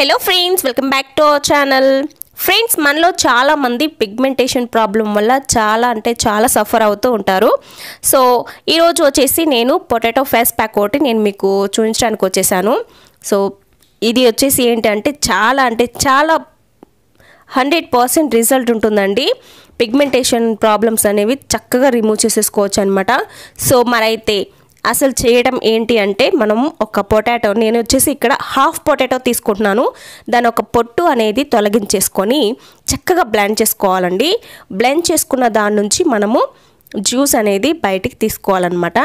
hello friends welcome back to our channel friends మనలో చాలామంది pigmentation problem వల్ల చాలా అంటే చాలా సఫర్ అవుతూ ఉంటారు సో ఈరోజు వచ్చేసి నేను పొటాటో ఫేస్ ప్యాక్ ఒకటి నేను మీకు చూపించడానికి వచ్చేసాను సో ఇది వచ్చేసి ఏంటంటే చాలా అంటే చాలా హండ్రెడ్ పర్సెంట్ రిజల్ట్ ఉంటుందండి పిగ్మెంటేషన్ ప్రాబ్లమ్స్ అనేవి చక్కగా రిమూవ్ చేసేసుకోవచ్చు అనమాట సో మరైతే అసలు చేయడం ఏంటి అంటే మనం ఒక పొటాటో నేను వచ్చేసి ఇక్కడ హాఫ్ పొటాటో తీసుకుంటున్నాను దాని ఒక పొట్టు అనేది తొలగించేసుకొని చక్కగా బ్లెండ్ చేసుకోవాలండి బ్లెండ్ చేసుకున్న దాని నుంచి మనము జ్యూస్ అనేది బయటికి తీసుకోవాలన్నమాట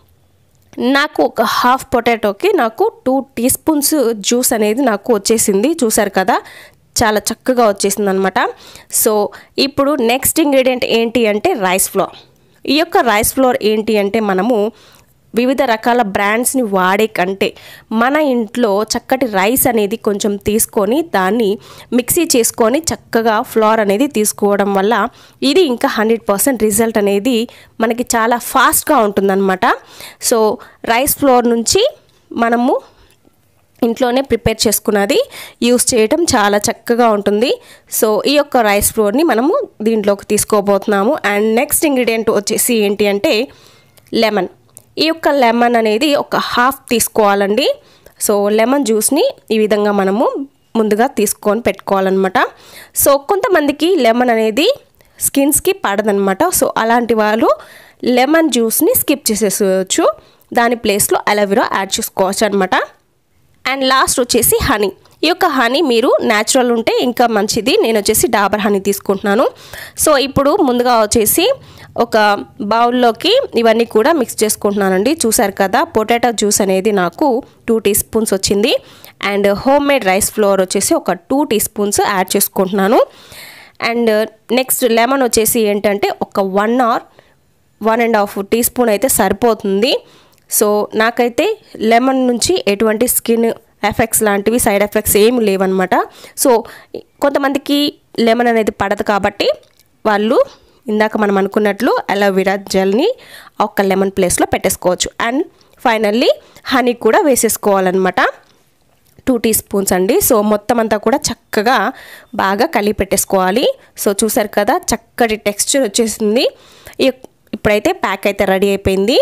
నాకు ఒక హాఫ్ పొటాటోకి నాకు టూ టీ స్పూన్స్ జ్యూస్ అనేది నాకు వచ్చేసింది చూసారు కదా చాలా చక్కగా వచ్చేసింది అనమాట సో ఇప్పుడు నెక్స్ట్ ఇంగ్రీడియంట్ ఏంటి అంటే రైస్ ఫ్లోర్ ఈ యొక్క రైస్ ఫ్లోర్ ఏంటి అంటే మనము వివిధ రకాల బ్రాండ్స్ని వాడే కంటే మన ఇంట్లో చక్కటి రైస్ అనేది కొంచెం తీసుకొని దాన్ని మిక్సీ చేసుకొని చక్కగా ఫ్లోర్ అనేది తీసుకోవడం వల్ల ఇది ఇంకా హండ్రెడ్ పర్సెంట్ రిజల్ట్ అనేది మనకి చాలా ఫాస్ట్గా ఉంటుందన్నమాట సో రైస్ ఫ్లోర్ నుంచి మనము ఇంట్లోనే ప్రిపేర్ చేసుకున్నది యూస్ చేయటం చాలా చక్కగా ఉంటుంది సో ఈ యొక్క రైస్ ఫ్లోర్ని మనము దీంట్లోకి తీసుకోబోతున్నాము అండ్ నెక్స్ట్ ఇంగ్రీడియంట్ వచ్చేసి ఏంటి అంటే లెమన్ ఈ యొక్క లెమన్ అనేది ఒక హాఫ్ తీసుకోవాలండి సో లెమన్ జ్యూస్ని ఈ విధంగా మనము ముందుగా తీసుకొని పెట్టుకోవాలన్నమాట సో కొంతమందికి లెమన్ అనేది స్కిన్స్కి పడదనమాట సో అలాంటి వాళ్ళు లెమన్ జ్యూస్ని స్కిప్ చేసేసుకోవచ్చు దాని ప్లేస్లో అలోవెరా యాడ్ చేసుకోవచ్చు అనమాట అండ్ లాస్ట్ వచ్చేసి హనీ ఈ యొక్క హనీ మీరు న్యాచురల్ ఉంటే ఇంకా మంచిది నేను వచ్చేసి డాబర్ హనీ తీసుకుంటున్నాను సో ఇప్పుడు ముందుగా వచ్చేసి ఒక బౌల్లోకి ఇవన్నీ కూడా మిక్స్ చేసుకుంటున్నానండి చూసారు కదా పొటాటో జ్యూస్ అనేది నాకు టూ టీ స్పూన్స్ వచ్చింది and homemade rice flour వచ్చేసి ఒక టూ టీ స్పూన్స్ యాడ్ చేసుకుంటున్నాను అండ్ నెక్స్ట్ లెమన్ వచ్చేసి ఏంటంటే ఒక one hour one and half teaspoon అయితే సరిపోతుంది సో నాకైతే లెమన్ నుంచి ఎటువంటి స్కిన్ ఎఫెక్ట్స్ లాంటివి సైడ్ ఎఫెక్ట్స్ ఏమి లేవన్నమాట సో కొంతమందికి లెమన్ అనేది పడదు కాబట్టి వాళ్ళు ఇందాక మనం అనుకున్నట్లు అలోవెరా జెల్ని ఒక లెమన్ ప్లేస్లో పెట్టేసుకోవచ్చు అండ్ ఫైనల్లీ హనీ కూడా వేసేసుకోవాలన్నమాట టూ టీ స్పూన్స్ అండి సో మొత్తం అంతా కూడా చక్కగా బాగా కలిపి పెట్టేసుకోవాలి సో చూసారు కదా చక్కటి టెక్స్చర్ వచ్చేసింది ఇప్పుడైతే ప్యాక్ అయితే రెడీ అయిపోయింది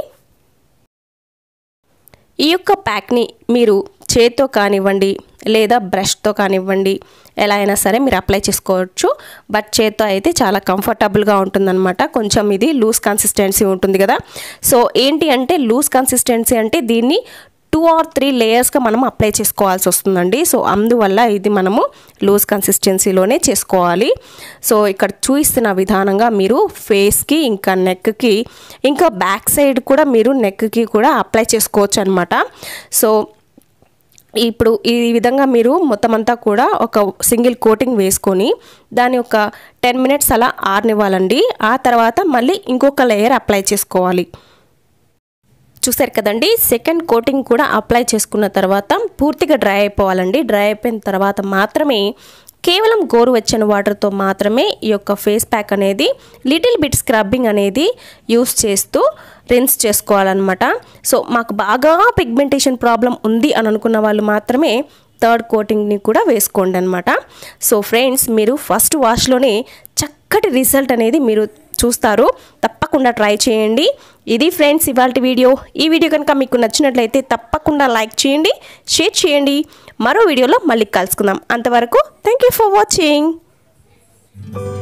ఈ యొక్క ప్యాక్ని మీరు చేత్తో కానివ్వండి లేదా బ్రష్తో కానివ్వండి ఎలా అయినా సరే మీరు అప్లై చేసుకోవచ్చు బట్ చేత్తో అయితే చాలా కంఫర్టబుల్గా ఉంటుందన్నమాట కొంచెం ఇది లూజ్ కన్సిస్టెన్సీ ఉంటుంది కదా సో ఏంటి అంటే లూజ్ కన్సిస్టెన్సీ అంటే దీన్ని టూ ఆర్ త్రీ లేయర్స్గా మనం అప్లై చేసుకోవాల్సి వస్తుందండి సో అందువల్ల ఇది మనము లూజ్ కన్సిస్టెన్సీలోనే చేసుకోవాలి సో ఇక్కడ చూపిస్తున్న విధానంగా మీరు ఫేస్కి ఇంకా నెక్కి ఇంకా బ్యాక్ సైడ్ కూడా మీరు నెక్కి కూడా అప్లై చేసుకోవచ్చు అనమాట సో ఇప్పుడు ఈ విధంగా మీరు మొత్తం అంతా కూడా ఒక సింగిల్ కోటింగ్ వేసుకొని దాని ఒక టెన్ మినిట్స్ అలా ఆరనివ్వాలండి ఆ తర్వాత మళ్ళీ ఇంకొక లేయర్ అప్లై చేసుకోవాలి చూసారు కదండి సెకండ్ కోటింగ్ కూడా అప్లై చేసుకున్న తర్వాత పూర్తిగా డ్రై అయిపోవాలండి డ్రై అయిపోయిన తర్వాత మాత్రమే కేవలం గోరువెచ్చని వాటర్తో మాత్రమే ఈ యొక్క ఫేస్ ప్యాక్ అనేది లిటిల్ బిట్ స్క్రబ్బింగ్ అనేది యూస్ చేస్తూ రిన్స్ చేసుకోవాలన్నమాట సో మాకు బాగా పిగ్మెంటేషన్ ప్రాబ్లం ఉంది అని అనుకున్న వాళ్ళు మాత్రమే థర్డ్ కోటింగ్ని కూడా వేసుకోండి అనమాట సో ఫ్రెండ్స్ మీరు ఫస్ట్ వాష్లోనే చక్కటి రిజల్ట్ అనేది మీరు చూస్తారు తప్పకుండా ట్రై చేయండి ఇది ఫ్రెండ్స్ ఇవాళ వీడియో ఈ వీడియో కనుక మీకు నచ్చినట్లయితే తప్పకుండా లైక్ చేయండి షేర్ చేయండి మరో వీడియోలో మళ్ళీ కలుసుకుందాం అంతవరకు థ్యాంక్ యూ ఫర్ వాచింగ్